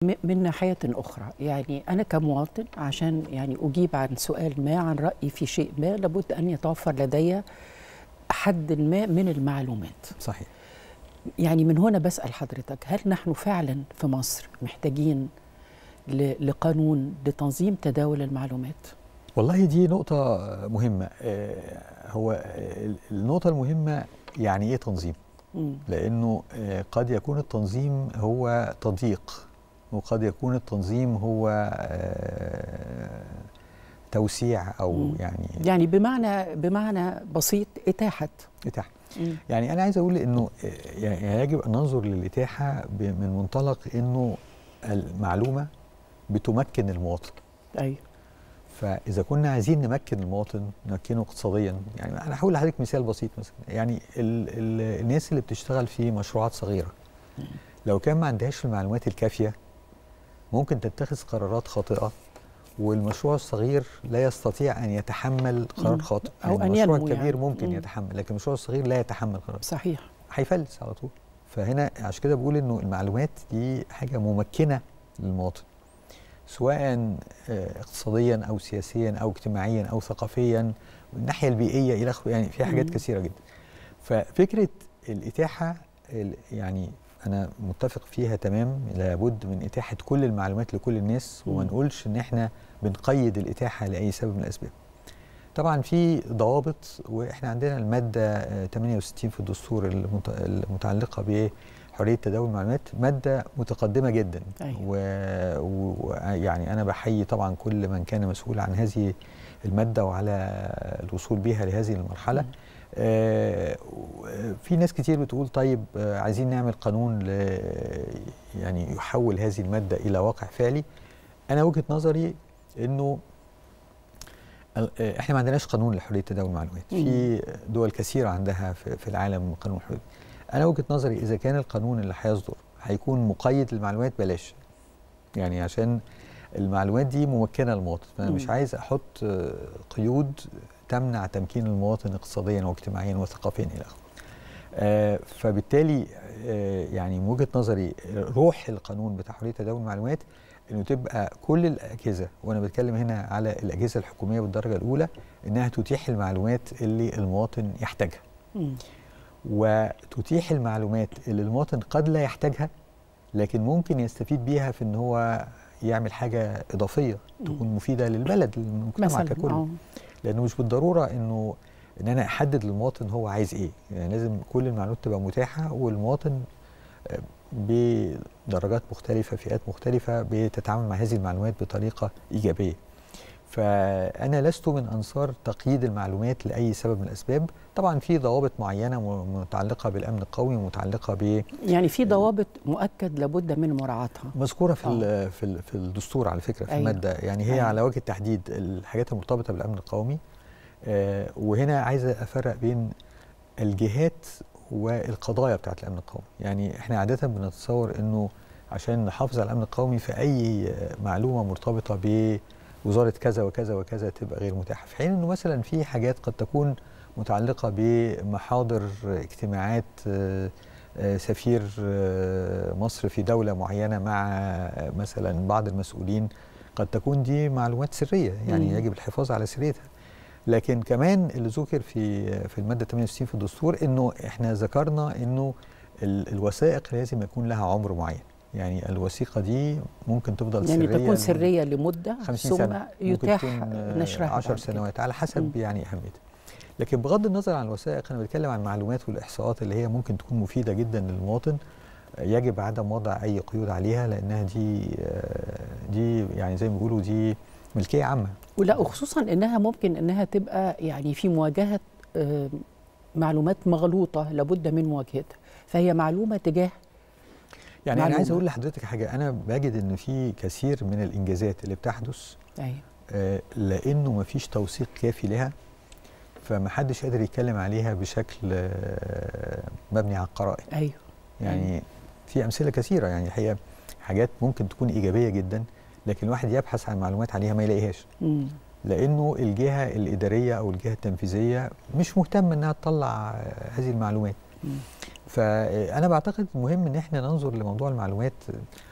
م- من ناحية أخرى يعني أنا كمواطن عشان يعني أجيب عن سؤال ما عن رأيي في شيء ما لابد أن يتوفر لدي حد ما من المعلومات صحيح يعني من هنا بسأل حضرتك هل نحن فعلا في مصر محتاجين ل- لقانون لتنظيم تداول المعلومات والله دي نقطة مهمة آه، هو آه، النقطة المهمة يعني إيه تنظيم؟ مم. لأنه آه، قد يكون التنظيم هو تضييق وقد يكون التنظيم هو آه، توسيع أو مم. يعني يعني بمعنى بمعنى بسيط إتاحة إتاحة مم. يعني أنا عايز أقول إنه آه، يعني يجب أن ننظر للإتاحة ب- من منطلق إنه المعلومة بتمكن المواطن أيوه فاذا كنا عايزين نمكن المواطن نمكنه اقتصاديا يعني انا هقول لحضرتك مثال بسيط مثلا يعني ال ال الناس اللي بتشتغل في مشروعات صغيره لو كان ما عندهاش المعلومات الكافيه ممكن تتخذ قرارات خاطئه والمشروع الصغير لا يستطيع ان يتحمل قرار مم. خاطئ أو يعني أن المشروع ينمو الكبير يعني. ممكن مم. يتحمل لكن المشروع الصغير لا يتحمل قرار صحيح هيفلس على طول فهنا عشان كده بقول انه المعلومات دي حاجه ممكنه للمواطن سواء آه، اقتصاديا او سياسيا او اجتماعيا او ثقافيا من الناحيه البيئيه الى اخره يعني في حاجات مم. كثيره جدا ففكره الاتاحه ال- يعني انا متفق فيها تمام لابد من اتاحه كل المعلومات لكل الناس وما مم. نقولش ان احنا بنقيد الاتاحه لاي سبب من الاسباب طبعا في ضوابط واحنا عندنا الماده آه، 68 في الدستور المت- المتعلقه بحريه تداول المعلومات ماده متقدمه جدا أيوة. ويعني انا بحيي طبعا كل من كان مسؤول عن هذه الماده وعلى الوصول بها لهذه المرحله مم. آه، في ناس كتير بتقول طيب آه، عايزين نعمل قانون ل يعني يحول هذه الماده الى واقع فعلي انا وجهه نظري انه ال- آه، احنا ما عندناش قانون لحريه تداول المعلومات في دول كثيره عندها في في العالم قانون حريه انا وجهه نظري اذا كان القانون اللي هيصدر هيكون مقيد للمعلومات بلاش يعني عشان المعلومات دي ممكنه للمواطن فانا مش مم. عايز احط آه، قيود تمنع تمكين المواطن اقتصاديا واجتماعيا وثقافيا الى اخره آه، فبالتالي آه، يعني من وجهه نظري روح القانون بتاع حريه تداول المعلومات انه تبقى كل الاجهزه وانا بتكلم هنا على الاجهزه الحكوميه بالدرجه الاولى انها تتيح المعلومات اللي المواطن يحتاجها مم. وتتيح المعلومات اللي المواطن قد لا يحتاجها لكن ممكن يستفيد بيها في ان هو يعمل حاجه اضافيه تكون مفيده للبلد للمجتمع مثلا ككل آه. لانه مش بالضروره انه ان انا احدد للمواطن هو عايز ايه يعني لازم كل المعلومات تبقى متاحه والمواطن آه، بدرجات مختلفه فئات مختلفه بتتعامل مع هذه المعلومات بطريقه ايجابيه فانا لست من انصار تقييد المعلومات لاي سبب من الاسباب طبعا في ضوابط معينه م- متعلقه بالامن القومي ومتعلقه ب يعني في ضوابط مؤكد لابد من مراعاتها مذكوره في آه. ال- في ال- في الدستور على فكره في أيوة. الماده يعني هي أيوة. على وجه التحديد الحاجات المرتبطه بالامن القومي آه، وهنا عايز افرق بين الجهات والقضايا بتاعت الامن القومي يعني احنا عاده بنتصور انه عشان نحافظ على الامن القومي في اي آه، معلومه مرتبطه بوزاره كذا وكذا وكذا تبقى غير متاحه في حين انه مثلا في حاجات قد تكون متعلقه بمحاضر اجتماعات آه، آه، سفير آه، مصر في دوله معينه مع آه، مثلا بعض المسؤولين قد تكون دي معلومات سريه يعني مم. يجب الحفاظ على سريتها لكن كمان اللي ذكر في في الماده 68 في الدستور انه احنا ذكرنا انه ال- الوثائق لازم يكون لها عمر معين يعني الوثيقه دي ممكن تفضل يعني سريه تكون سرية لمدة 50 ثم سنة ممكن يتاح تكون، آه، نشرها 10 بعد كده. سنوات على حسب مم. يعني اهميتها لكن بغض النظر عن الوثائق انا بتكلم عن المعلومات والاحصاءات اللي هي ممكن تكون مفيده جدا للمواطن آه، يجب عدم وضع اي قيود عليها لانها دي آه، دي يعني زي ما بيقولوا دي ملكيه عامه ولا وخصوصا انها ممكن انها تبقى يعني في مواجهه آه، معلومات مغلوطه لابد من مواجهتها فهي معلومه تجاه يعني انا معلومة. عايز اقول لحضرتك حاجه انا بجد ان في كثير من الانجازات اللي بتحدث ايوه آه، لانه مفيش توثيق كافي لها فمحدش قادر يتكلم عليها بشكل آه، مبني على القرائن ايوه يعني في امثله كثيره يعني الحقيقه حاجات ممكن تكون ايجابيه جدا لكن الواحد يبحث عن معلومات عليها ما يلاقيهاش مم. لانه الجهه الاداريه او الجهه التنفيذيه مش مهتمه انها تطلع آه، هذه المعلومات مم. فانا بعتقد مهم ان احنا ننظر لموضوع المعلومات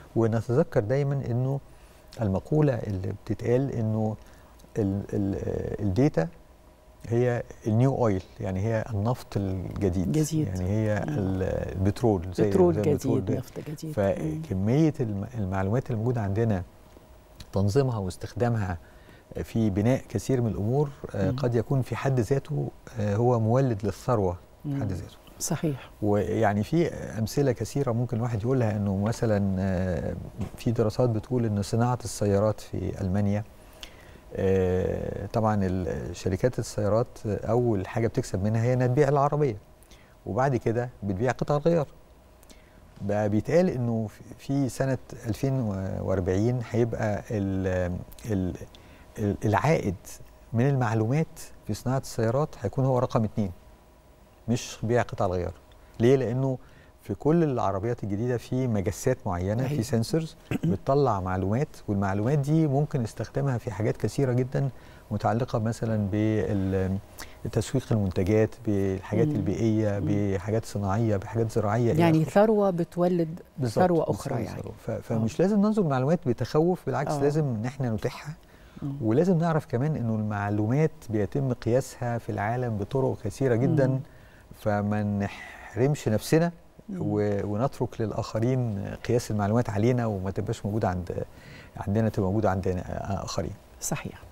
ونتذكر دايما انه المقوله اللي بتتقال انه ال- ال- الداتا هي النيو اويل يعني هي النفط الجديد جديد. يعني هي مم. ال- البترول زي بترول زي البترول جديد ده. نفط جديد مم. فكميه الم- المعلومات اللي موجوده عندنا تنظيمها واستخدامها في بناء كثير من الامور آه، مم. قد يكون في حد ذاته آه، هو مولد للثروه في مم. حد ذاته صحيح ويعني في امثله كثيره ممكن الواحد يقولها انه مثلا آه، في دراسات بتقول ان صناعه السيارات في المانيا آه، طبعا ال- شركات السيارات اول حاجه بتكسب منها هي انها تبيع العربيه وبعد كده بتبيع قطع الغيار بقى بيتقال انه في- في سنه 2040 هيبقى ال ال ال- العائد من المعلومات في صناعه السيارات هيكون هو رقم اتنين مش بيع قطع الغيار ليه لانه في كل العربيات الجديده في مجسات معينه أيوة. في سنسورز بتطلع معلومات والمعلومات دي ممكن استخدامها في حاجات كثيره جدا متعلقه مثلا بتسويق المنتجات بالحاجات مم. البيئيه مم. بحاجات صناعيه بحاجات زراعيه إلى يعني آخره. ثروه بتولد بالظبط، ثروه بالظبط، اخرى يعني ثروة. ف- فمش لازم ننظر المعلومات بتخوف بالعكس آه. لازم ان احنا نتيحها مم. ولازم نعرف كمان انه المعلومات بيتم قياسها في العالم بطرق كثيره جدا مم. فما نحرمش نفسنا مم. و- ونترك للاخرين قياس المعلومات علينا وما تبقاش موجوده عند عندنا تبقى موجوده عند اخرين صحيح